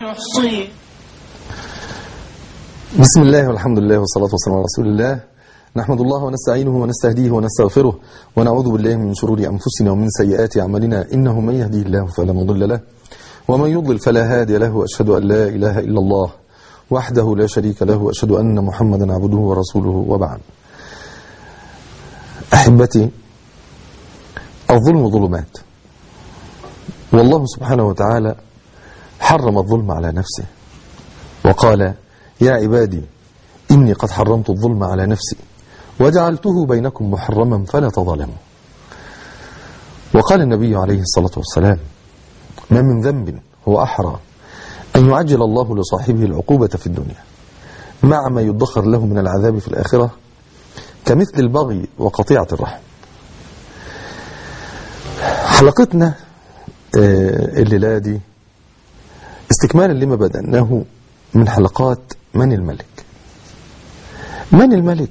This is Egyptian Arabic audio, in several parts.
يحصي بسم الله والحمد لله والصلاة والسلام على رسول الله نحمد الله ونستعينه ونستهديه ونستغفره ونعوذ بالله من شرور أنفسنا ومن سيئات أعمالنا إنه من يهديه الله فلا مضل له ومن يضلل فلا هادي له وأشهد أن لا إله إلا الله وحده لا شريك له وأشهد أن محمدا عبده ورسوله وبعد أحبتي الظلم ظلمات والله سبحانه وتعالى حرم الظلم على نفسه وقال يا عبادي إني قد حرمت الظلم على نفسي وجعلته بينكم محرما فلا تظلموا وقال النبي عليه الصلاة والسلام ما من ذنب هو أحرى أن يعجل الله لصاحبه العقوبة في الدنيا مع ما يدخر له من العذاب في الآخرة كمثل البغي وقطيعة الرحم حلقتنا آه، الليلة دي استكمالا لما بدأناه من حلقات من الملك من الملك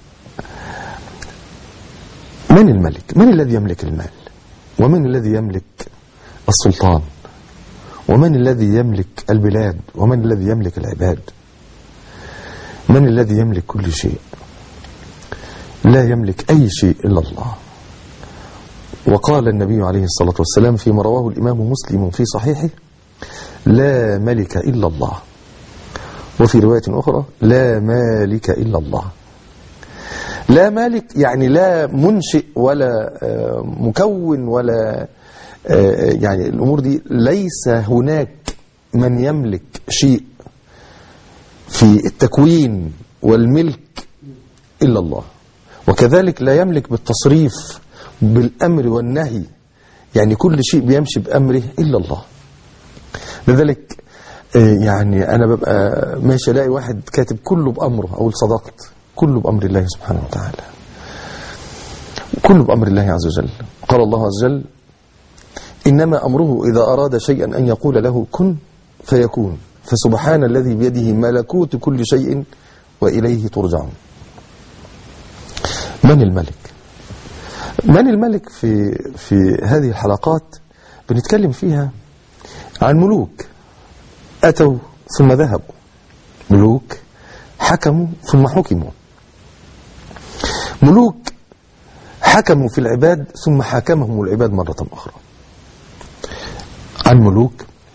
من الملك من الذي يملك المال ومن الذي يملك السلطان ومن الذي يملك البلاد ومن الذي يملك العباد من الذي يملك كل شيء لا يملك أي شيء إلا الله وقال النبي عليه الصلاة والسلام فيما رواه الإمام مسلم في صحيحه لا ملك إلا الله وفي رواية أخرى لا مالك إلا الله لا مالك يعني لا منشئ ولا آه، مكون ولا آه، يعني الأمور دي ليس هناك من يملك شيء في التكوين والملك إلا الله وكذلك لا يملك بالتصريف بالأمر والنهي يعني كل شيء بيمشي بأمره إلا الله لذلك آه، يعني أنا ببقى ماشي ألاقي واحد كاتب كله بأمره أو صدقت كله بأمر الله سبحانه وتعالى كله بأمر الله عز وجل قال الله عز وجل إنما أمره إذا أراد شيئا أن يقول له كن فيكون فسبحان الذي بيده ملكوت كل شيء وإليه ترجعون من الملك من الملك في في هذه الحلقات بنتكلم فيها عن ملوك أتوا ثم ذهبوا ملوك حكموا ثم حكموا ملوك حكموا في العباد ثم حاكمهم العباد مرة أخرى عن ملوك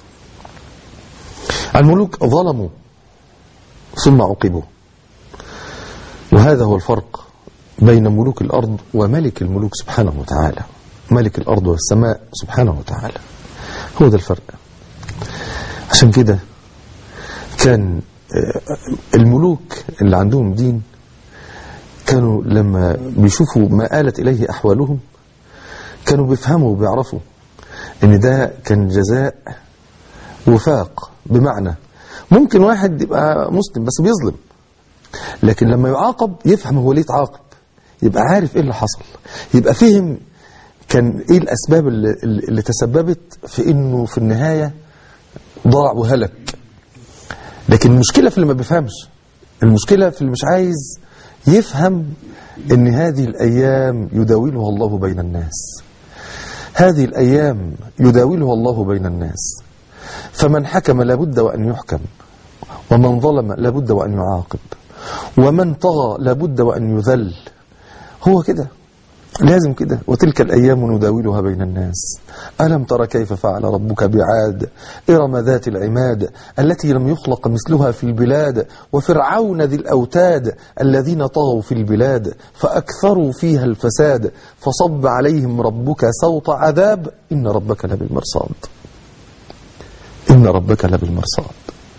عن ملوك ظلموا ثم عوقبوا وهذا هو الفرق بين ملوك الأرض وملك الملوك سبحانه وتعالى ملك الأرض والسماء سبحانه وتعالى هو ده الفرق عشان كده كان آه، الملوك اللي عندهم دين كانوا لما بيشوفوا ما آلت إليه أحوالهم كانوا بيفهموا وبيعرفوا ان ده كان جزاء وفاق بمعنى ممكن واحد يبقى مسلم بس بيظلم لكن لما يعاقب يفهم هو ليه اتعاقب يبقى عارف ايه اللي حصل يبقى فهم كان ايه الاسباب اللي, اللي تسببت في انه في النهاية ضاع وهلك لكن المشكلة في اللي ما بيفهمش المشكلة في اللي مش عايز يفهم ان هذه الايام يداولها الله بين الناس هذه الأيام يداولها الله بين الناس فمن حكم لابد وأن يحكم ومن ظلم لابد وأن يعاقب ومن طغى لابد وأن يذل هو كده لازم كده وتلك الأيام نداولها بين الناس ألم تر كيف فعل ربك بعاد إرم ذات العماد التي لم يخلق مثلها في البلاد وفرعون ذي الأوتاد الذين طغوا في البلاد فأكثروا فيها الفساد فصب عليهم ربك سوط عذاب إن ربك لبالمرصاد إن ربك لبالمرصاد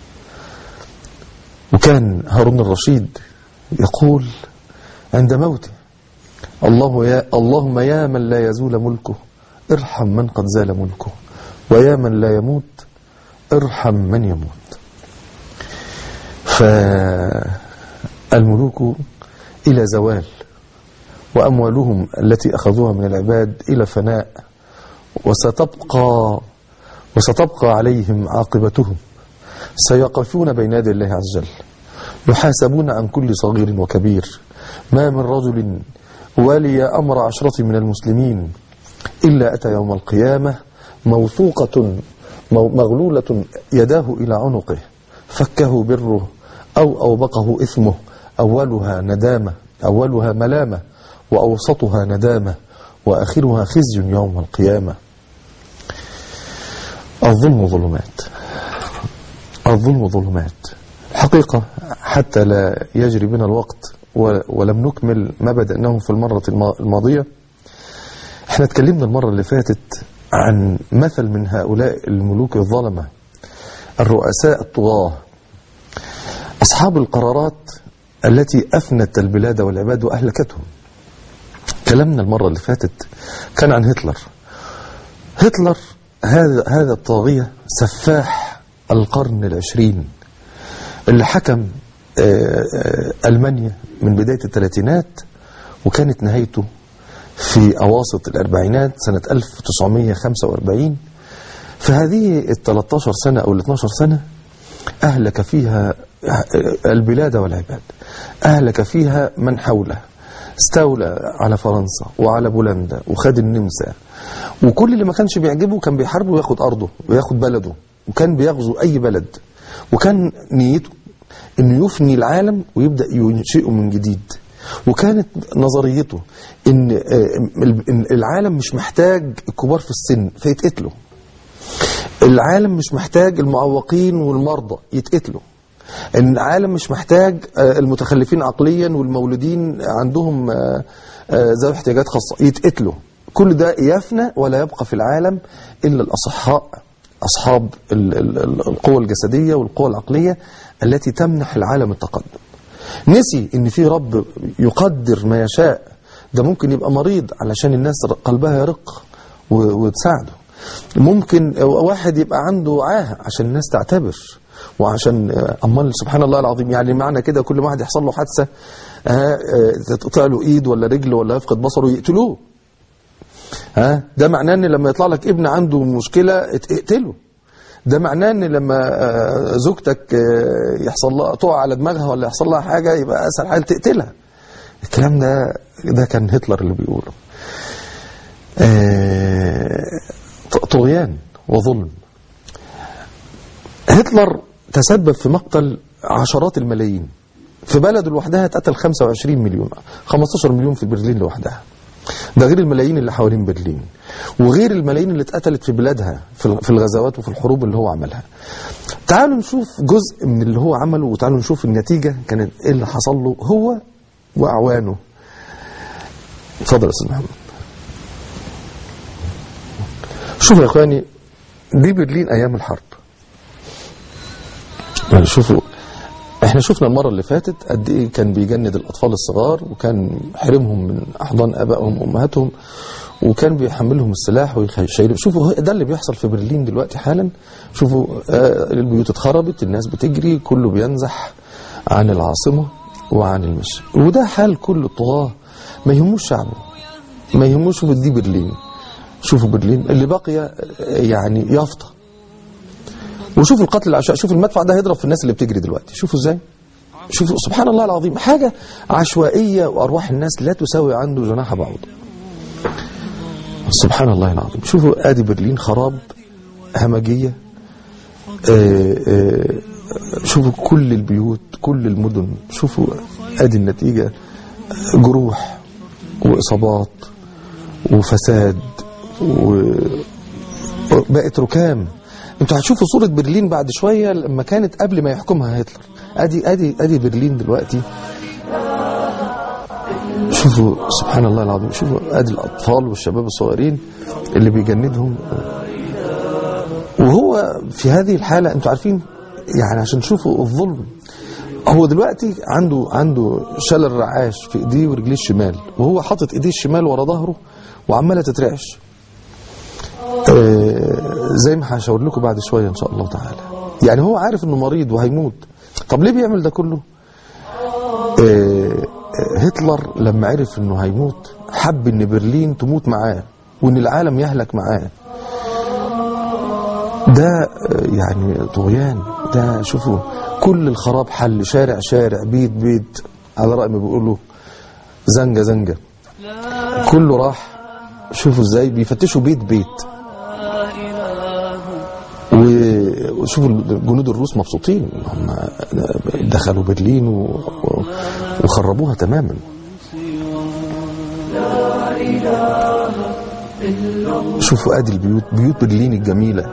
وكان هارون الرشيد يقول عند موته الله يا اللهم يا من لا يزول ملكه ارحم من قد زال ملكه ويا من لا يموت ارحم من يموت فالملوك إلى زوال وأموالهم التي أخذوها من العباد إلى فناء وستبقى وستبقى عليهم عاقبتهم سيقفون بين يدي الله عز وجل يحاسبون عن كل صغير وكبير ما من رجل ولي أمر عشرة من المسلمين إلا أتى يوم القيامة موثوقة مغلولة يداه إلى عنقه فكه بره أو أوبقه إثمه أولها ندامة أولها ملامة وأوسطها ندامة وآخرها خزي يوم القيامة الظلم ظلمات الظلم ظلمات حقيقة حتى لا يجري بنا الوقت ولم نكمل ما بدأناه في المرة الماضية احنا اتكلمنا المرة اللي فاتت عن مثل من هؤلاء الملوك الظلمة الرؤساء الطغاة أصحاب القرارات التي أفنت البلاد والعباد وأهلكتهم كلامنا المرة اللي فاتت كان عن هتلر هتلر هذا هذا الطاغية سفاح القرن العشرين اللي حكم ألمانيا من بداية الثلاثينات وكانت نهايته في أواسط الأربعينات سنة 1945 فهذه ال 13 سنة أو ال 12 سنة أهلك فيها البلاد والعباد أهلك فيها من حوله استولى على فرنسا وعلى بولندا وخد النمسا وكل اللي ما كانش بيعجبه كان بيحاربه وياخد أرضه وياخد بلده وكان بيغزو أي بلد وكان نيته انه يفني العالم ويبدأ ينشئه من جديد وكانت نظريته ان العالم مش محتاج الكبار في السن فيتقتلوا العالم مش محتاج المعوقين والمرضى يتقتلوا العالم مش محتاج المتخلفين عقليا والمولودين عندهم ذوي احتياجات خاصة يتقتلوا كل ده يفنى ولا يبقى في العالم إلا الأصحاء أصحاب القوة الجسدية والقوة العقلية التي تمنح العالم التقدم نسي ان في رب يقدر ما يشاء ده ممكن يبقى مريض علشان الناس قلبها يرق وتساعده ممكن واحد يبقى عنده عاهة عشان الناس تعتبر وعشان امال سبحان الله العظيم يعني معنى كده كل واحد يحصل له حادثه تقطع له ايد ولا رجل ولا يفقد بصره يقتلوه ها ده معناه ان لما يطلع لك ابن عنده مشكله اقتله ده معناه ان لما زوجتك يحصل لها تقع على دماغها ولا يحصل لها حاجه يبقى اسهل حل تقتلها الكلام ده ده كان هتلر اللي بيقوله طغيان وظلم هتلر تسبب في مقتل عشرات الملايين في بلده لوحدها اتقتل 25 مليون 15 مليون في برلين لوحدها ده غير الملايين اللي حوالين برلين وغير الملايين اللي اتقتلت في بلادها في الغزوات وفي الحروب اللي هو عملها تعالوا نشوف جزء من اللي هو عمله وتعالوا نشوف النتيجة كانت ايه اللي حصل له هو وأعوانه اتفضل يا استاذ محمد شوفوا يا اخواني دي برلين ايام الحرب يعني شوفوا احنا شفنا المرة اللي فاتت قد ايه كان بيجند الاطفال الصغار وكان حرمهم من احضان ابائهم وامهاتهم وكان بيحملهم السلاح ويشيلهم شوفوا ده اللي بيحصل في برلين دلوقتي حالا شوفوا آه البيوت اتخربت الناس بتجري كله بينزح عن العاصمة وعن المشي وده حال كل الطغاة ما يهموش شعبه ما يهموش شوفوا دي برلين شوفوا برلين اللي بقي يعني يافطة وشوفوا القتل العشاء شوفوا المدفع ده هيضرب في الناس اللي بتجري دلوقتي شوفوا ازاي شوفوا سبحان الله العظيم حاجة عشوائية وأرواح الناس لا تساوي عنده جناح بعوض سبحان الله العظيم شوفوا ادي برلين خراب همجية آآ آآ شوفوا كل البيوت كل المدن شوفوا ادي النتيجة جروح واصابات وفساد وبقت ركام انتوا هتشوفوا صورة برلين بعد شوية لما كانت قبل ما يحكمها هتلر ادي ادي ادي برلين دلوقتي شوفوا سبحان الله العظيم شوفوا ادي الاطفال والشباب الصغيرين اللي بيجندهم وهو في هذه الحالة انتوا عارفين يعني عشان تشوفوا الظلم هو دلوقتي عنده عنده شلل رعاش في ايديه ورجليه الشمال وهو حاطط ايديه الشمال ورا ظهره وعماله تترعش آه زي ما هشاور لكم بعد شويه ان شاء الله تعالى يعني هو عارف انه مريض وهيموت طب ليه بيعمل ده كله آه هتلر لما عرف انه هيموت حب ان برلين تموت معاه وان العالم يهلك معاه ده يعني طغيان ده شوفوا كل الخراب حل شارع شارع بيت بيت على رأي ما بيقولوا زنجة زنجة كله راح شوفوا ازاي بيفتشوا بيت بيت و- وشوفوا جنود الروس مبسوطين هم دخلوا برلين و- و- وخربوها تماما شوفوا ادي البيوت بيوت برلين الجميله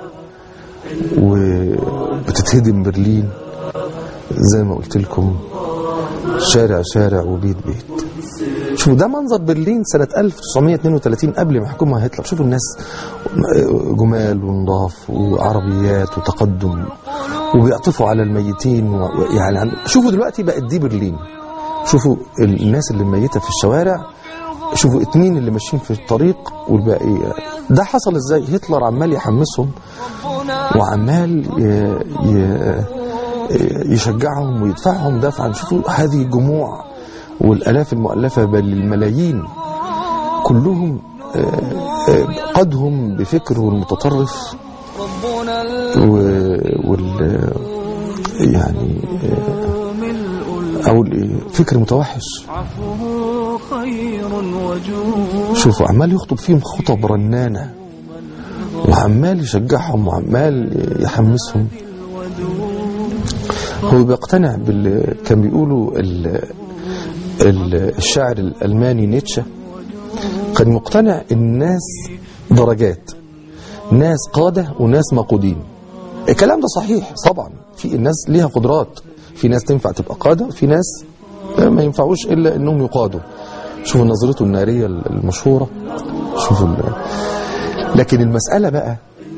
وبتتهدم برلين زي ما قلت لكم شارع شارع وبيت بيت شوفوا ده منظر برلين سنة 1932 قبل ما يحكمها هتلر شوفوا الناس جمال ونضاف وعربيات وتقدم وبيعطفوا على الميتين و- يعني عن- شوفوا دلوقتي بقت دي برلين شوفوا الناس اللي ميتة في الشوارع شوفوا اتنين اللي ماشيين في الطريق والباقي ده حصل ازاي هتلر عمال يحمسهم وعمال ي- ي- يشجعهم ويدفعهم دفعا شوفوا هذه الجموع والآلاف المؤلفة بل الملايين كلهم آه، آه، قدهم بفكره المتطرف ربنا و- وال يعني الملء او ال- فكر متوحش عفوه خير وجود شوفوا عمال يخطب فيهم خطب رنانة وعمال يشجعهم وعمال يحمسهم هو بيقتنع بال كان بيقولوا ال... ال... الشاعر الألماني نيتشه كان مقتنع الناس درجات ناس قادة وناس مقودين الكلام ده صحيح طبعا في الناس ليها قدرات في ناس تنفع تبقى قادة في ناس ما ينفعوش إلا أنهم يقادوا شوفوا نظرته النارية المشهورة شوفوا ال... لكن المسألة بقى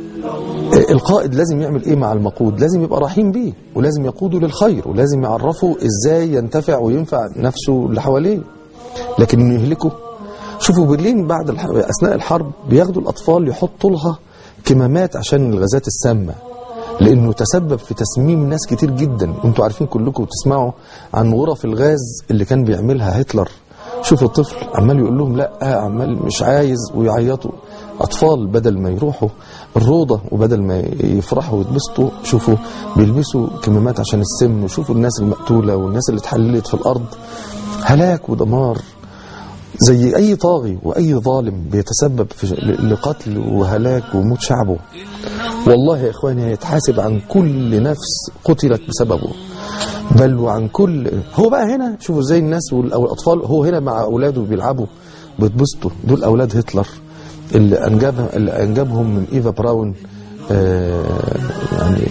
القائد لازم يعمل ايه مع المقود لازم يبقى رحيم بيه ولازم يقوده للخير ولازم يعرفه ازاي ينتفع وينفع نفسه اللي حواليه لكن انه يهلكه شوفوا برلين بعد الح... اثناء الحرب بياخدوا الاطفال يحطوا لها كمامات عشان الغازات السامه لانه تسبب في تسميم ناس كتير جدا وانتوا عارفين كلكم تسمعوا عن غرف الغاز اللي كان بيعملها هتلر شوف الطفل عمال يقول لهم لا عمال مش عايز ويعيطوا اطفال بدل ما يروحوا الروضه وبدل ما يفرحوا ويتبسطوا شوفوا بيلبسوا كمامات عشان السم وشوفوا الناس المقتوله والناس اللي اتحللت في الارض هلاك ودمار زي اي طاغي واي ظالم بيتسبب في لقتل وهلاك وموت شعبه والله يا اخواني هيتحاسب عن كل نفس قتلت بسببه بل وعن كل هو بقى هنا شوفوا ازاي الناس وال- او الاطفال هو هنا مع اولاده بيلعبوا بيتبسطوا دول اولاد هتلر اللي انجبها اللي انجبهم من ايفا براون آه يعني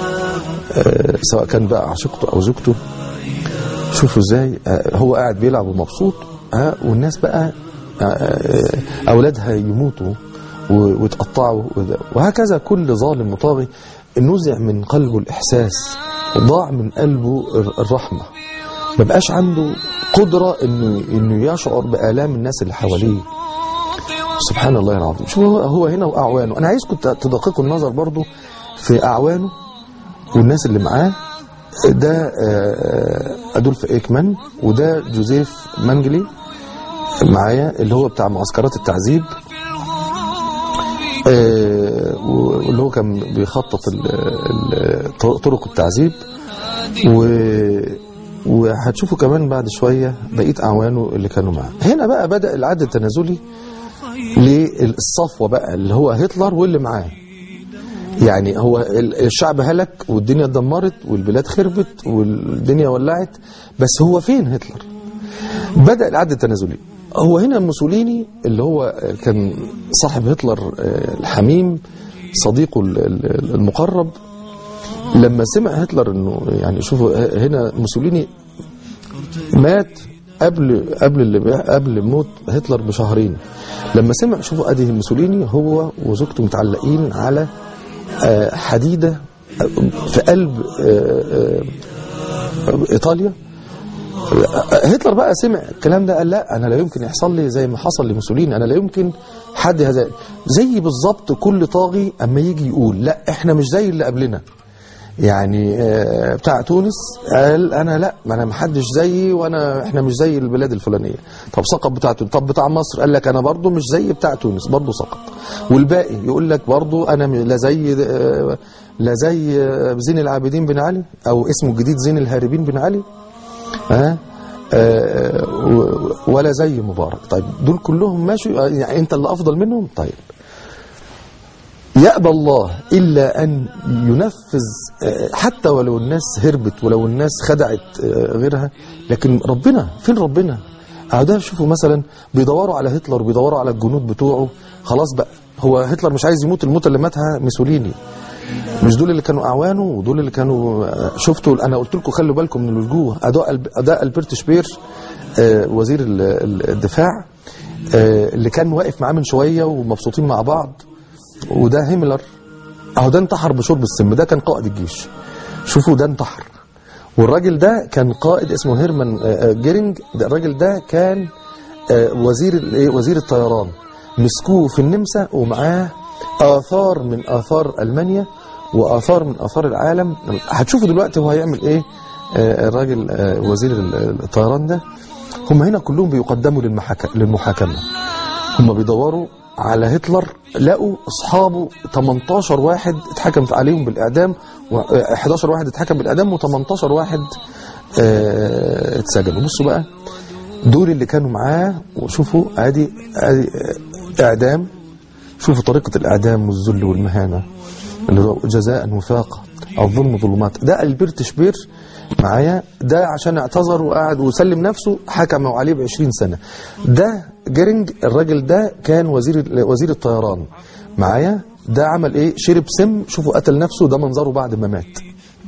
آه سواء كان بقى عشيقته او زوجته شوفوا ازاي آه هو قاعد بيلعب ومبسوط آه والناس بقى آه، آه اولادها يموتوا و- ويتقطعوا وده- وهكذا كل ظالم وطاغي نزع من قلبه الاحساس ضاع من قلبه الر- الرحمه ما بقاش عنده قدره انه انه يشعر بالام الناس اللي حواليه سبحان الله العظيم شوف هو, هو هنا واعوانه انا عايزكم ت- تدققوا النظر برضو في اعوانه والناس اللي معاه ده آه، ادولف ايكمان وده جوزيف مانجلي معايا اللي هو بتاع معسكرات التعذيب آه، واللي هو كان بيخطط ال- ال- طرق التعذيب و وهتشوفوا كمان بعد شوية بقية أعوانه اللي كانوا معاه هنا بقى بدأ العد التنازلي للصفوة بقى اللي هو هتلر واللي معاه يعني هو ال- الشعب هلك والدنيا اتدمرت والبلاد خربت والدنيا ولعت بس هو فين هتلر بدأ العد التنازلي هو هنا موسوليني اللي هو كان صاحب هتلر آه، الحميم صديقه ال- ال- المقرب لما سمع هتلر انه يعني شوفوا هنا موسوليني مات قبل قبل اللي بي- قبل موت هتلر بشهرين لما سمع شوفوا ادي موسوليني هو وزوجته متعلقين على آه، حديده في قلب آه، آه، ايطاليا هتلر بقى سمع الكلام ده قال لا انا لا يمكن يحصل لي زي ما حصل لموسوليني انا لا يمكن حد هذا زي بالظبط كل طاغي اما يجي يقول لا احنا مش زي اللي قبلنا يعني آه، بتاع تونس قال انا لا ما انا ما حدش زيي وانا احنا مش زي البلاد الفلانيه طب سقط بتاع تونس طب بتاع مصر قال لك انا برضو مش زي بتاع تونس برضو سقط والباقي يقول لك برضو انا م- لا زي آه، لا زي آه، زين العابدين بن علي او اسمه الجديد زين الهاربين بن علي ها آه، و- ولا زي مبارك طيب دول كلهم ماشي يعني انت اللي افضل منهم طيب يأبى الله إلا أن ينفذ آه، حتى ولو الناس هربت ولو الناس خدعت آه، غيرها لكن ربنا فين ربنا أعداء شوفوا مثلا بيدوروا على هتلر بيدوروا على الجنود بتوعه خلاص بقى هو هتلر مش عايز يموت الموت اللي ماتها موسوليني مش دول اللي كانوا اعوانه ودول اللي كانوا آه، شفتوا انا قلت لكم خلوا بالكم من الوجوه اداء الب- اداء البرت شبير آه، وزير ال- ال- الدفاع آه، اللي كان واقف معاه من شويه ومبسوطين مع بعض وده هيملر اهو ده انتحر بشرب السم ده كان قائد الجيش شوفوا ده انتحر والراجل ده كان قائد اسمه هيرمان آه، آه، جيرنج ده الراجل ده كان آه، وزير الايه وزير الطيران مسكوه في النمسا ومعاه اثار من اثار المانيا واثار من اثار العالم هتشوفوا دلوقتي هو هيعمل ايه آه، الراجل آه، وزير ال- الطيران ده هم هنا كلهم بيقدموا للمحاك- للمحاكمه هم بيدوروا على هتلر لقوا اصحابه 18 واحد اتحكم عليهم بالاعدام و11 واحد اتحكم بالاعدام و18 واحد آه، اتسجنوا بصوا بقى دول اللي كانوا معاه وشوفوا ادي ادي آه، اعدام شوفوا طريقه الاعدام والذل والمهانه اللي هو جزاء وفاقه الظلم ظلمات ده البرت شبير معايا ده عشان اعتذر وقعد وسلم نفسه حكموا عليه ب 20 سنه ده جيرنج الراجل ده كان وزير وزير الطيران معايا ده عمل ايه شرب سم شوفوا قتل نفسه ده منظره بعد ما مات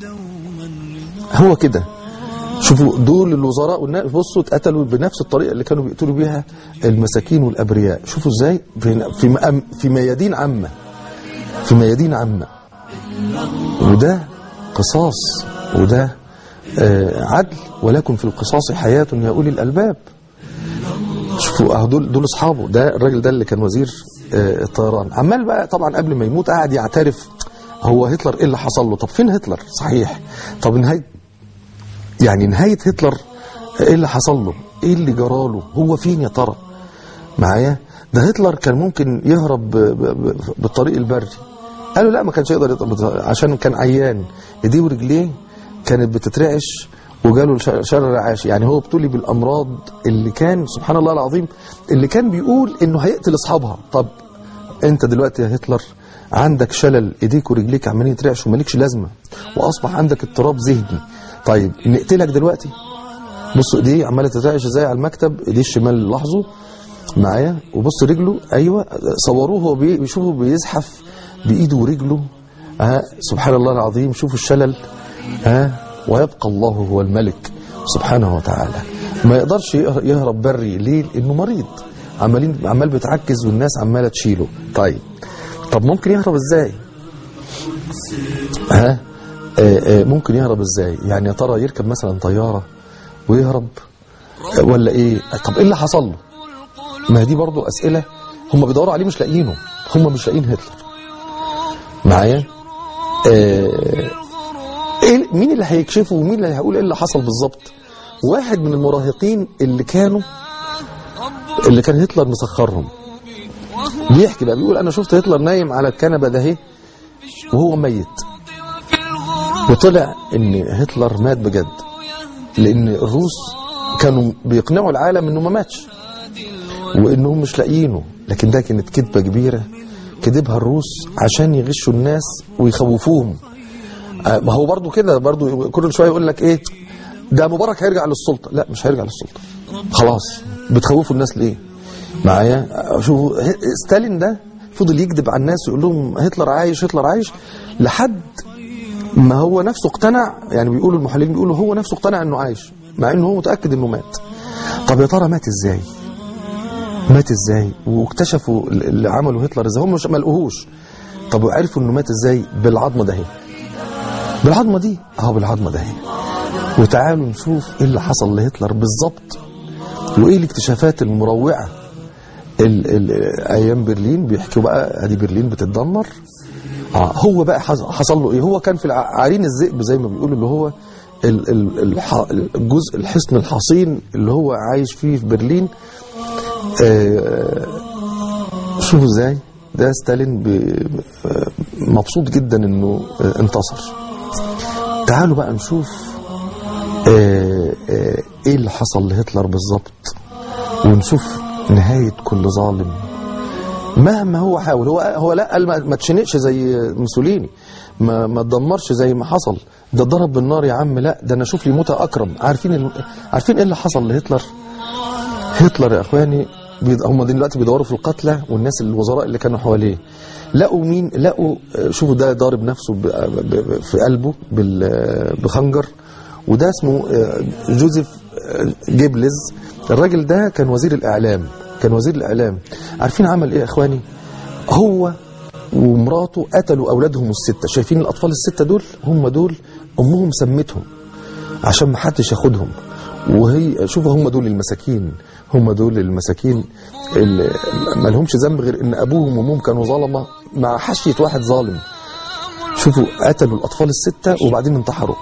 هو كده شوفوا دول الوزراء والناس بصوا اتقتلوا بنفس الطريقه اللي كانوا بيقتلوا بيها المساكين والابرياء شوفوا ازاي في في مقام- في ميادين عامه في ميادين عامه وده قصاص وده آه، عدل ولكن في القصاص حياه يا اولي الالباب شوفوا اهو دول دول اصحابه ده الراجل ده اللي كان وزير آه، الطيران عمال بقى طبعا قبل ما يموت قاعد يعترف هو هتلر ايه اللي حصل له طب فين هتلر صحيح طب نهايه يعني نهايه هتلر ايه اللي حصل له ايه اللي جراله هو فين يا ترى معايا ده هتلر كان ممكن يهرب ب- ب- ب- بالطريق البري قالوا لا ما كانش يقدر يهرب بالطريق- عشان كان عيان ايديه ورجليه كانت بتترعش وجاله الش- شر رعاش يعني هو ابتلي بالامراض اللي كان سبحان الله العظيم اللي كان بيقول انه هيقتل اصحابها طب انت دلوقتي يا هتلر عندك شلل ايديك ورجليك عمالين يترعشوا مالكش لازمه واصبح عندك اضطراب ذهني طيب نقتلك دلوقتي بصوا ايديه عماله تترعش ازاي على المكتب ايديه الشمال لاحظوا معايا وبص رجله ايوه صوروه هو بي- بيشوفوا بيزحف بايده ورجله ها سبحان الله العظيم شوفوا الشلل ها ويبقى الله هو الملك سبحانه وتعالى ما يقدرش يهر- يهرب بري ليه لانه مريض عمالين عمال بيتعكز والناس عماله تشيله طيب طب ممكن يهرب ازاي ها آه، آه، ممكن يهرب ازاي يعني يا ترى يركب مثلا طياره ويهرب آه، ولا ايه طب ايه اللي حصل له ما هي دي برضو اسئله هم بيدوروا عليه مش لاقيينه هم مش لاقيين هتلر معايا آه إيه مين اللي هيكشفه ومين اللي هيقول ايه اللي حصل بالظبط واحد من المراهقين اللي كانوا اللي كان هتلر مسخرهم بيحكي بقى بيقول انا شفت هتلر نايم على الكنبه ده اهي وهو ميت وطلع ان هتلر مات بجد لان الروس كانوا بيقنعوا العالم انه ما ماتش وانهم مش لاقيينه لكن ده كانت كذبه كبيره كذبها الروس عشان يغشوا الناس ويخوفوهم آه، ما هو برضو كده برضو كل شويه يقول لك ايه ده مبارك هيرجع للسلطه لا مش هيرجع للسلطه خلاص بتخوفوا الناس ليه معايا آه، شوفوا ه- ستالين ده فضل يكذب على الناس ويقول لهم هتلر عايش هتلر عايش لحد ما هو نفسه اقتنع يعني بيقولوا المحللين بيقولوا هو نفسه اقتنع انه عايش مع انه هو متاكد انه مات طب يا ترى مات ازاي مات ازاي واكتشفوا اللي عملوا هتلر ازاي هم مش ما لقوهوش طب وعرفوا انه مات ازاي بالعظمه ده اهي بالعظمه دي اهو بالعظمه ده اهي وتعالوا نشوف ايه اللي حصل لهتلر بالظبط وايه الاكتشافات المروعه ال ال ايام برلين بيحكوا بقى ادي برلين بتتدمر اه هو بقى حص- حصل له ايه هو كان في الع- عرين الذئب زي ما بيقولوا اللي هو ال- ال- الح- الجزء الحصن الحصين اللي هو عايش فيه في برلين آه، شوفوا ازاي ده ستالين ب- آه، مبسوط جدا انه آه، انتصر تعالوا بقى نشوف آه، آه، ايه اللي حصل لهتلر بالظبط ونشوف نهاية كل ظالم مهما هو حاول هو هو لا قال ما, ما تشنقش زي موسوليني ما ما تدمرش زي ما حصل ده ضرب بالنار يا عم لا ده انا اشوف لي موتى اكرم عارفين ال... عارفين ايه اللي حصل لهتلر هتلر يا اخواني بيد... هم دلوقتي بيدوروا في القتلى والناس الوزراء اللي كانوا حواليه لقوا مين لقوا آه، شوفوا ده ضارب نفسه ب... ب... في قلبه بال... بخنجر وده اسمه آه، جوزيف آه، جيبلز الراجل ده كان وزير الاعلام كان وزير الاعلام عارفين عمل ايه يا اخواني هو ومراته قتلوا اولادهم السته شايفين الاطفال السته دول هم دول امهم سمتهم عشان ما حدش ياخدهم وهي شوفوا هم دول المساكين هم دول المساكين اللي ما لهمش ذنب غير ان ابوهم وامهم كانوا ظلمه مع حشيه واحد ظالم شوفوا قتلوا الاطفال السته وبعدين انتحروا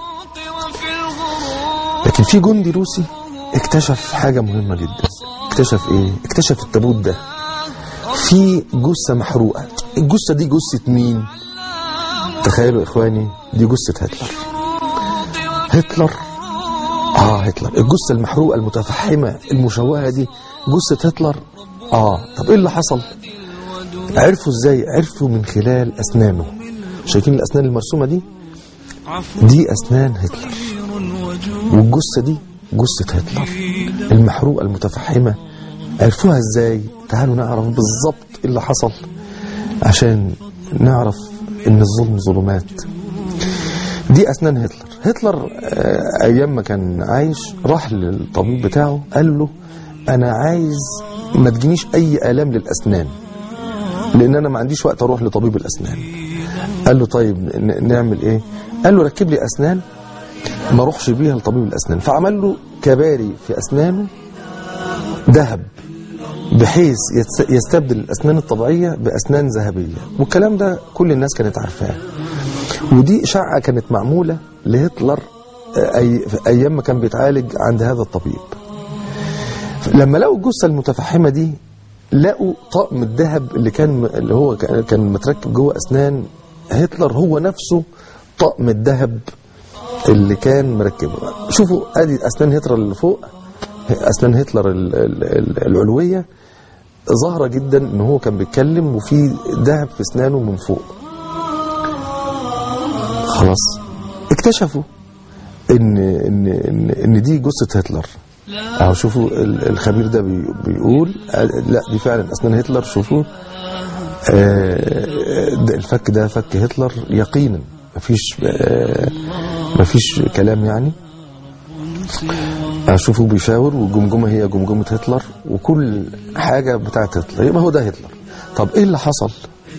لكن في جندي روسي اكتشف حاجه مهمه جدا اكتشف ايه اكتشف التابوت ده في جثه محروقه الجثه دي جثه مين تخيلوا يا اخواني دي جثه هتلر هتلر اه هتلر الجثه المحروقه المتفحمه المشوهه دي جثه هتلر اه طب ايه اللي حصل عرفوا ازاي عرفوا من خلال اسنانه شايفين الاسنان المرسومه دي دي اسنان هتلر والجثه دي جثه هتلر المحروقه المتفحمه عرفوها ازاي تعالوا نعرف بالظبط ايه اللي حصل عشان نعرف ان الظلم ظلمات دي اسنان هتلر هتلر آه، ايام ما كان عايش راح للطبيب بتاعه قال له انا عايز ما تجينيش اي الام للاسنان لان انا ما عنديش وقت اروح لطبيب الاسنان قال له طيب ن- نعمل ايه قال له ركب لي اسنان ما اروحش بيها لطبيب الاسنان فعمل له كباري في اسنانه ذهب بحيث يتس- يستبدل الاسنان الطبيعيه باسنان ذهبيه والكلام ده كل الناس كانت عارفاه ودي اشاعه كانت معموله لهتلر آه، أي في ايام ما كان بيتعالج عند هذا الطبيب لما لقوا الجثه المتفحمه دي لقوا طقم الذهب اللي كان اللي هو كان- كان متركب جوه اسنان هتلر هو نفسه طقم الذهب اللي كان مركبه شوفوا ادي اسنان هتلر اللي فوق اسنان هتلر ال- ال- ال- العلويه ظاهره جدا ان هو كان بيتكلم وفي ذهب في اسنانه من فوق خلاص اكتشفوا ان ان ان, إن دي جثه هتلر اهو شوفوا ال- الخبير ده بي- بيقول آه، لا دي فعلا اسنان هتلر شوفوا آه، ده الفك ده فك هتلر يقينا مفيش آه، مفيش كلام يعني اشوفه بيشاور والجمجمه هي جمجمه هتلر وكل حاجه بتاعت هتلر يبقى هو ده هتلر طب ايه اللي حصل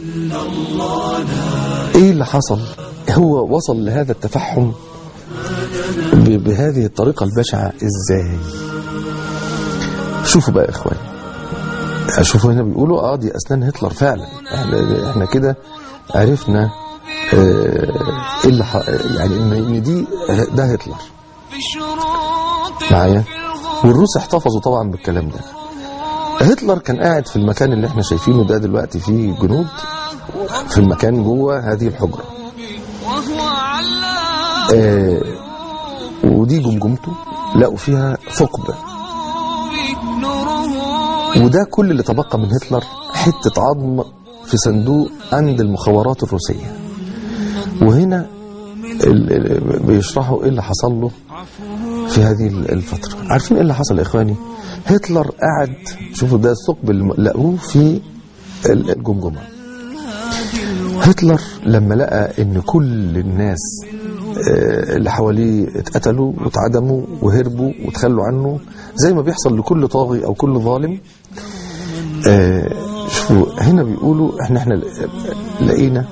ايه اللي حصل هو وصل لهذا التفحم ب- بهذه الطريقه البشعه ازاي شوفوا بقى يا اخواني شوفوا هنا بيقولوا اه دي اسنان هتلر فعلا احنا احنا كده عرفنا آه، ايه اللي ح- يعني ان إن دي ده هتلر معايا والروس احتفظوا طبعا بالكلام ده هتلر كان قاعد في المكان اللي احنا شايفينه ده دلوقتي فيه جنود في المكان جوه هذه الحجره وهو علام آه ودي جمجمته لقوا فيها ثقب نوره وده كل اللي تبقى من هتلر حته عظم في صندوق عند المخابرات الروسيه وهنا ال- ال- بيشرحوا ايه اللي حصل له في هذه الفترة عارفين ايه اللي حصل يا اخواني هتلر قعد شوفوا ده الثقب اللي لقوه في ال- الجمجمة هتلر لما لقى ان كل الناس آه، اللي حواليه اتقتلوا واتعدموا وهربوا وتخلوا عنه زي ما بيحصل لكل طاغي او كل ظالم آه، شوفوا هنا بيقولوا احنا احنا لقينا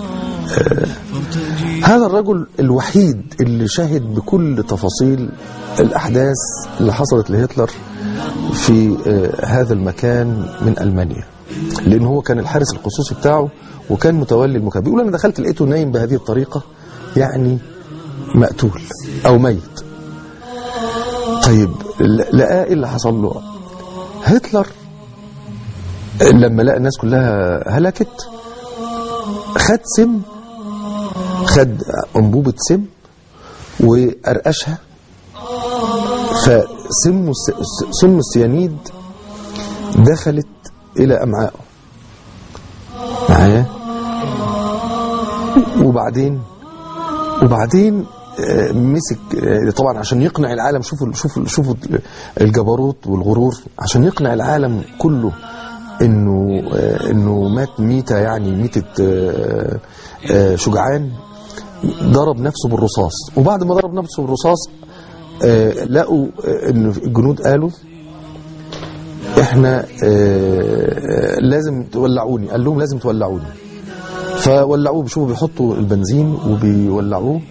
هذا الرجل الوحيد اللي شهد بكل تفاصيل الأحداث اللي حصلت لهتلر في آه، هذا المكان من ألمانيا لأن هو كان الحارس الخصوصي بتاعه وكان متولي المكان بيقول أنا دخلت لقيته نايم بهذه الطريقة يعني مقتول أو ميت طيب ل- لقاه إيه اللي حصل له هتلر لما لقى الناس كلها هلكت خد سم خد انبوبه سم وقرقشها فسم الس- سم السيانيد دخلت الى امعائه معايا وبعدين وبعدين آه، مسك آه، طبعا عشان يقنع العالم شوفوا شوفوا شوفوا الجبروت والغرور عشان يقنع العالم كله انه آه، انه مات ميته يعني ميته آه، آه، شجعان ضرب نفسه بالرصاص وبعد ما ضرب نفسه بالرصاص آه، لقوا آه، ان الجنود قالوا احنا آه، لازم تولعوني قال لهم لازم تولعوني فولعوه شوفوا بيحطوا البنزين وبيولعوه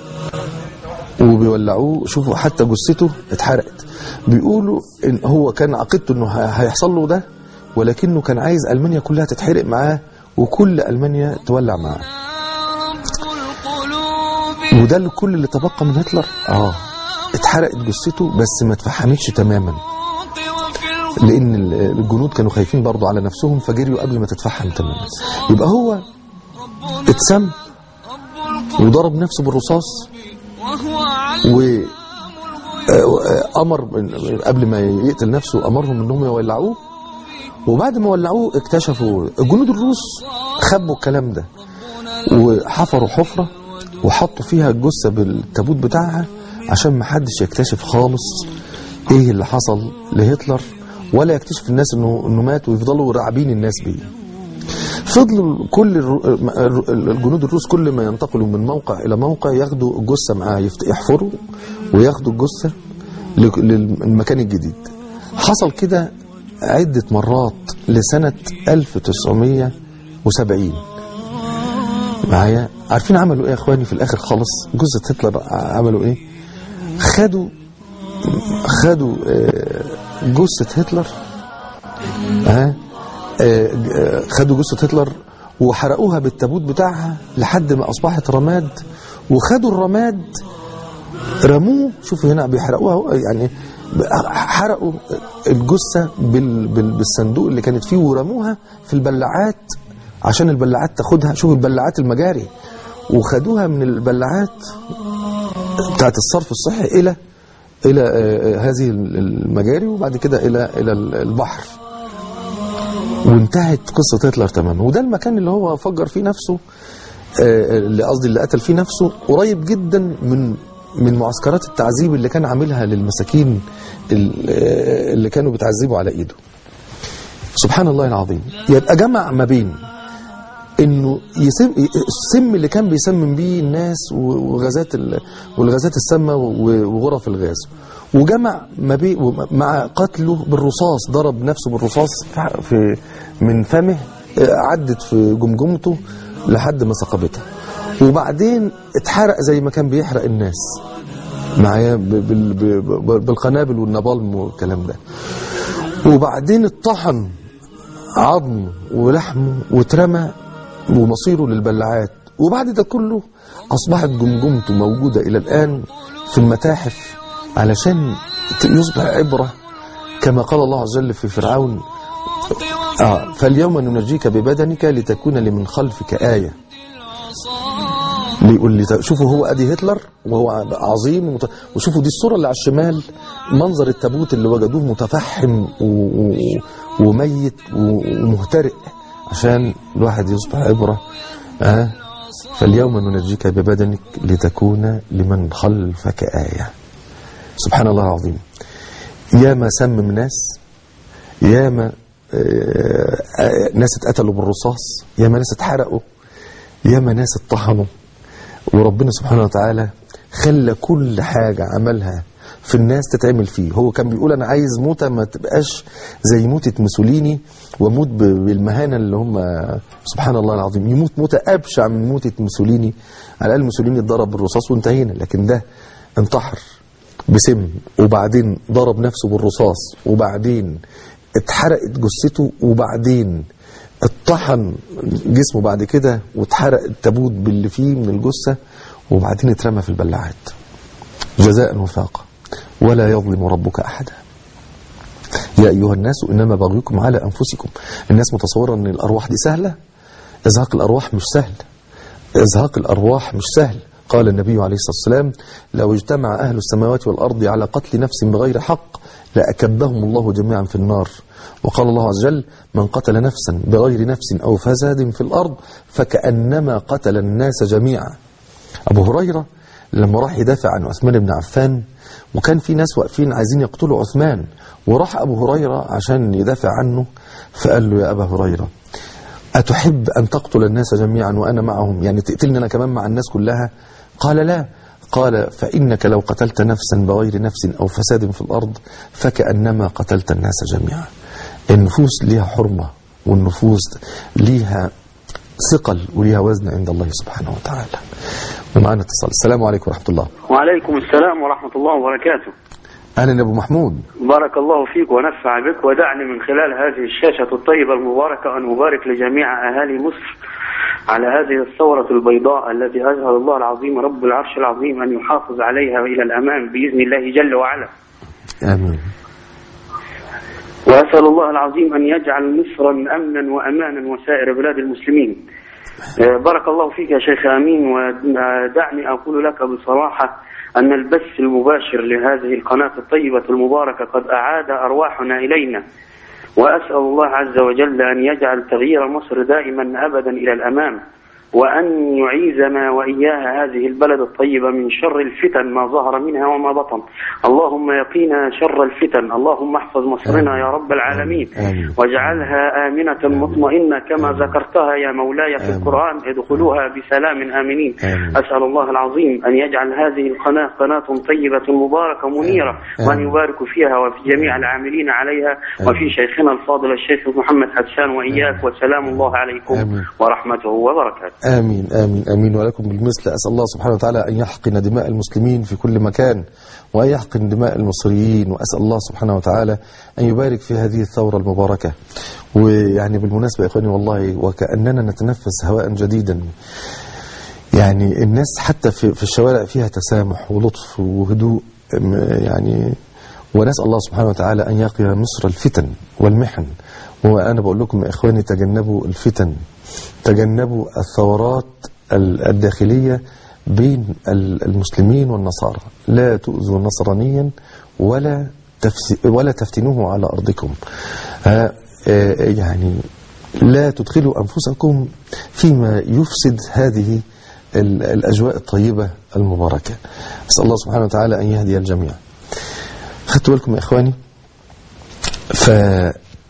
وبيولعوه شوفوا حتى جثته اتحرقت بيقولوا ان هو كان عقيدته انه ه- هيحصل له ده ولكنه كان عايز المانيا كلها تتحرق معاه وكل المانيا تولع معاه رب القلوب وده اللي كل اللي تبقى من هتلر اه اتحرقت جثته بس ما اتفحمتش تماما وفي الغ- لان ال- الجنود كانوا خايفين برضو على نفسهم فجريوا قبل ما تتفحم تماما يبقى هو ربنا اتسم رب القلوب وضرب نفسه بالرصاص وهو علام و الغيوب آه، امر من- قبل ما يقتل نفسه امرهم انهم يولعوه وبعد ما ولعوه اكتشفوا جنود الروس خبوا الكلام ده وحفروا حفره وحطوا فيها الجثه بالتابوت بتاعها عشان ما حدش يكتشف خالص ايه اللي حصل لهتلر ولا يكتشف الناس انه انه مات ويفضلوا راعبين الناس بيه فضلوا كل الرو- الر- الجنود الروس كل ما ينتقلوا من موقع الى موقع ياخدوا الجثه معاه يفت- يحفروا وياخدوا الجثه لك- للمكان الجديد حصل كده عدة مرات لسنة 1970 معايا عارفين عملوا ايه يا اخواني في الاخر خالص جثة هتلر عملوا ايه خدوا خدوا آه، جثة هتلر ها آه، آه، خدوا جثة هتلر وحرقوها بالتابوت بتاعها لحد ما أصبحت رماد وخدوا الرماد رموه شوفوا هنا بيحرقوها أهو، يعني حرقوا الجثة بال بال بالصندوق اللي كانت فيه ورموها في البلاعات عشان البلاعات تاخدها شوفوا البلاعات المجاري وخدوها من البلاعات بتاعت الصرف الصحي إلى إلى آه، آه، هذه المجاري وبعد كده إلى إلى البحر وانتهت قصة هتلر تماما وده المكان اللي هو فجر فيه نفسه آه، اللي قصدي اللي قتل فيه نفسه قريب جدا من من معسكرات التعذيب اللي كان عاملها للمساكين ال- آه، اللي كانوا بيتعذبوا على ايده سبحان الله العظيم يبقى جمع ما بين انه يسم السم اللي كان بيسمم بيه الناس و- وغازات ال- والغازات السامه و- وغرف الغاز وجمع ما بي مع قتله بالرصاص ضرب نفسه بالرصاص في من فمه آه، عدت في جمجمته لحد ما ثقبتها وبعدين اتحرق زي ما كان بيحرق الناس معايا ب- بال- ب- ب- بالقنابل والنابالم والكلام ده وبعدين اتطحن عظم ولحم واترمى ومصيره للبلاعات وبعد ده كله أصبحت جمجمته موجودة إلى الآن في المتاحف علشان ت- يصبح عبرة كما قال الله عز وجل في فرعون آه فاليوم ننجيك ببدنك لتكون لمن خلفك آية بيقول لي شوفوا هو ادي هتلر وهو عظيم ومت... وشوفوا دي الصوره اللي على الشمال منظر التابوت اللي وجدوه متفحم و... و... وميت و... ومهترئ عشان الواحد يصبح عبره آه فاليوم ننجيك ببدنك لتكون لمن خلفك آية سبحان الله العظيم ياما سمم ناس ياما آه، آه، ناس اتقتلوا بالرصاص ياما ناس اتحرقوا ياما ناس اتطحنوا وربنا سبحانه وتعالى خلى كل حاجة عملها في الناس تتعمل فيه هو كان بيقول أنا عايز موتة ما تبقاش زي موتة موسوليني وموت ب- بالمهانة اللي هم سبحان الله العظيم يموت موتة أبشع من موتة موسوليني على الأقل موسوليني اتضرب بالرصاص وانتهينا لكن ده انتحر بسم وبعدين ضرب نفسه بالرصاص وبعدين اتحرقت جثته وبعدين اتطحن جسمه بعد كده واتحرق التابوت باللي فيه من الجثة وبعدين اترمى في البلاعات جزاء وفاقا ولا يظلم ربك أحدا يا أيها الناس إنما بغيكم على أنفسكم الناس متصورة أن الأرواح دي سهلة إزهاق الأرواح مش سهل إزهاق الأرواح مش سهل قال النبي عليه الصلاة والسلام لو اجتمع أهل السماوات والأرض على قتل نفس بغير حق لأكبهم الله جميعا في النار وقال الله عز وجل من قتل نفسا بغير نفس أو فساد في الأرض فكأنما قتل الناس جميعا أبو هريرة لما راح يدافع عن عثمان بن عفان وكان في ناس واقفين عايزين يقتلوا عثمان وراح أبو هريرة عشان يدافع عنه فقال له يا أبا هريرة أتحب أن تقتل الناس جميعا وأنا معهم يعني تقتلني أنا كمان مع الناس كلها قال لا قال فإنك لو قتلت نفسا بغير نفس أو فساد في الأرض فكأنما قتلت الناس جميعا النفوس ليها حرمة والنفوس ليها ثقل وليها وزن عند الله سبحانه وتعالى ومعنا اتصال السلام عليكم ورحمة الله وعليكم السلام ورحمة الله وبركاته أهلا يا أبو محمود بارك الله فيك ونفع بك ودعني من خلال هذه الشاشة الطيبة المباركة أن أبارك لجميع أهالي مصر على هذه الثورة البيضاء التي أجهل الله العظيم رب العرش العظيم أن يحافظ عليها إلى الأمام بإذن الله جل وعلا آمين وأسأل الله العظيم أن يجعل مصرا أمنا وأمانا وسائر بلاد المسلمين آه، بارك الله فيك يا شيخ أمين ودعني أقول لك بصراحة أن البث المباشر لهذه القناة الطيبة المباركة قد أعاد أرواحنا إلينا وأسأل الله عز وجل أن يجعل تغيير مصر دائما أبدا إلى الأمام وأن يعيذنا وإياها هذه البلد الطيبة من شر الفتن ما ظهر منها وما بطن اللهم يقينا شر الفتن اللهم احفظ مصرنا يا رب العالمين آمين. واجعلها آمنة مطمئنة كما ذكرتها يا مولاي في آمين. القرآن ادخلوها بسلام آمنين آمين. أسأل الله العظيم أن يجعل هذه القناة قناة طيبة مباركة منيرة آمين. وأن يبارك فيها وفي جميع العاملين عليها وفي شيخنا الفاضل الشيخ محمد حسان وإياك وسلام الله عليكم آمين. ورحمته وبركاته آمين آمين آمين ولكم بالمثل أسأل الله سبحانه وتعالى أن يحقن دماء المسلمين في كل مكان وأن يحقن دماء المصريين وأسأل الله سبحانه وتعالى أن يبارك في هذه الثورة المباركة ويعني بالمناسبة يا إخواني والله وكأننا نتنفس هواء جديدا يعني الناس حتى في, في الشوارع فيها تسامح ولطف وهدوء م- يعني ونسأل الله سبحانه وتعالى أن يقي مصر الفتن والمحن وأنا بقول لكم يا إخواني تجنبوا الفتن تجنبوا الثورات ال- الداخلية بين ال- المسلمين والنصارى لا تؤذوا نصرانيا ولا تفس ولا تفتنوه على أرضكم ها، آه، يعني لا تدخلوا أنفسكم فيما يفسد هذه ال- الأجواء الطيبة المباركة أسأل الله سبحانه وتعالى أن يهدي الجميع خدتوا بالكم يا إخواني ف آه،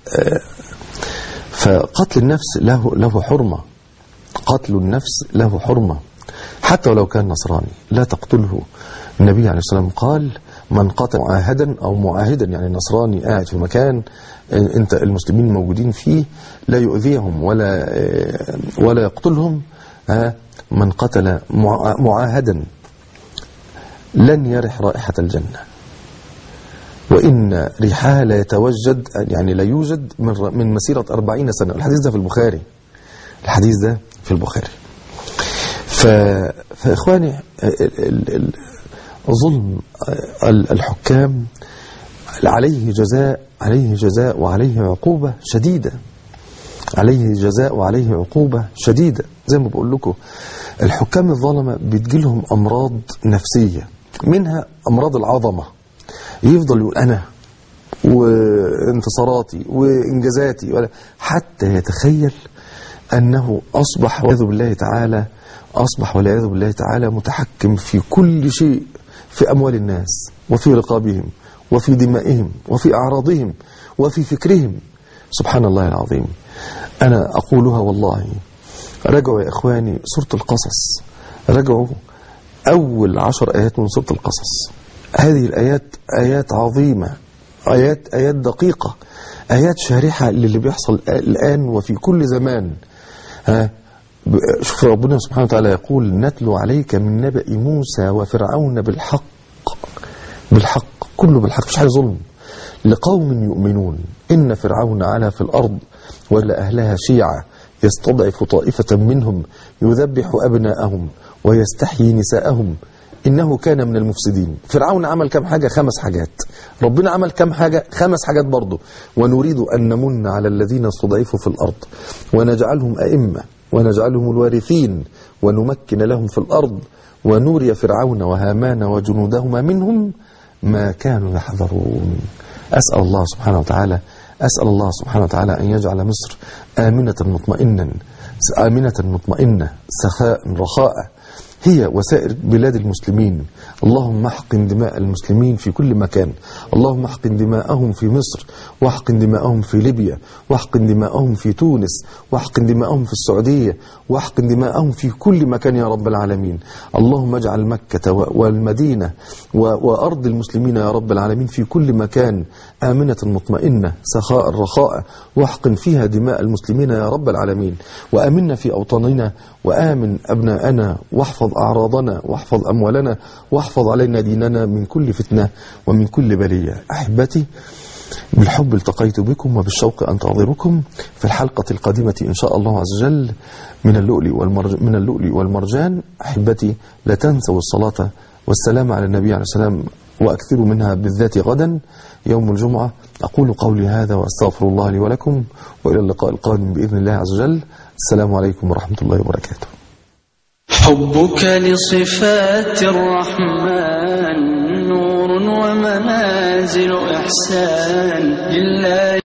فقتل النفس له له حرمة قتل النفس له حرمة حتى ولو كان نصراني لا تقتله النبي عليه الصلاة والسلام قال من قتل معاهدا أو معاهدا يعني نصراني قاعد في مكان آه، انت المسلمين موجودين فيه لا يؤذيهم ولا آه، ولا يقتلهم آه، من قتل مع- معاهدا لن يرح رائحة الجنة وإن ريحها لا يتوجد يعني لا يوجد من من مسيرة أربعين سنة الحديث ده في البخاري الحديث ده في البخاري ف... فإخواني ال- ال- ال- ظلم ال- الحكام عليه جزاء عليه جزاء وعليه عقوبة شديدة عليه جزاء وعليه عقوبة شديدة زي ما بقول لكم الحكام الظلمة بتجيلهم أمراض نفسية منها أمراض العظمة يفضل يقول أنا وانتصاراتي وإنجازاتي ولا- حتى يتخيل أنه أصبح والعياذ بالله تعالى أصبح والعياذ بالله تعالى متحكم في كل شيء في أموال الناس وفي رقابهم وفي دمائهم وفي أعراضهم وفي فكرهم سبحان الله العظيم أنا أقولها والله رجعوا يا إخواني سورة القصص رجعوا أول عشر آيات من سورة القصص هذه الآيات آيات عظيمة آيات آيات دقيقة آيات شارحة للي بيحصل الآن وفي كل زمان ها ب- شوف ربنا سبحانه وتعالى يقول نتلو عليك من نبأ موسى وفرعون بالحق بالحق كله بالحق مش حاجة ظلم لقوم يؤمنون إن فرعون علا في الأرض ولا أهلها شيعا يستضعف طائفة منهم يذبح أبناءهم ويستحيي نساءهم إنه كان من المفسدين فرعون عمل كم حاجة خمس حاجات ربنا عمل كم حاجة خمس حاجات برضه ونريد أن نمن على الذين استضعفوا في الأرض ونجعلهم أئمة ونجعلهم الوارثين ونمكن لهم في الأرض ونوري فرعون وهامان وجنودهما منهم ما كانوا يحذرون أسأل الله سبحانه وتعالى أسأل الله سبحانه وتعالى أن يجعل مصر آمنة مطمئنا آمنة مطمئنة سخاء رخاء هي وسائر بلاد المسلمين اللهم احقن دماء المسلمين في كل مكان اللهم احقن دماءهم في مصر واحقن دماءهم في ليبيا واحقن دماءهم في تونس واحقن دماءهم في السعودية واحقن دماءهم في كل مكان يا رب العالمين اللهم اجعل مكة والمدينة وأرض المسلمين يا رب العالمين في كل مكان آمنة مطمئنة سخاء رخاء واحقن فيها دماء المسلمين يا رب العالمين وآمنا في أوطاننا وآمن أبناءنا واحفظ أعراضنا واحفظ أموالنا واحفظ علينا ديننا من كل فتنة ومن كل بلية أحبتي بالحب التقيت بكم وبالشوق أنتظركم في الحلقة القادمة إن شاء الله عز وجل من اللؤلؤ والمرج من اللؤلؤ والمرجان أحبتي لا تنسوا الصلاة والسلام على النبي عليه السلام وأكثروا منها بالذات غدا يوم الجمعة أقول قولي هذا وأستغفر الله لي ولكم وإلى اللقاء القادم بإذن الله عز وجل السلام عليكم ورحمة الله وبركاته حبك لصفات الرحمن نور ومنازل إحسان لله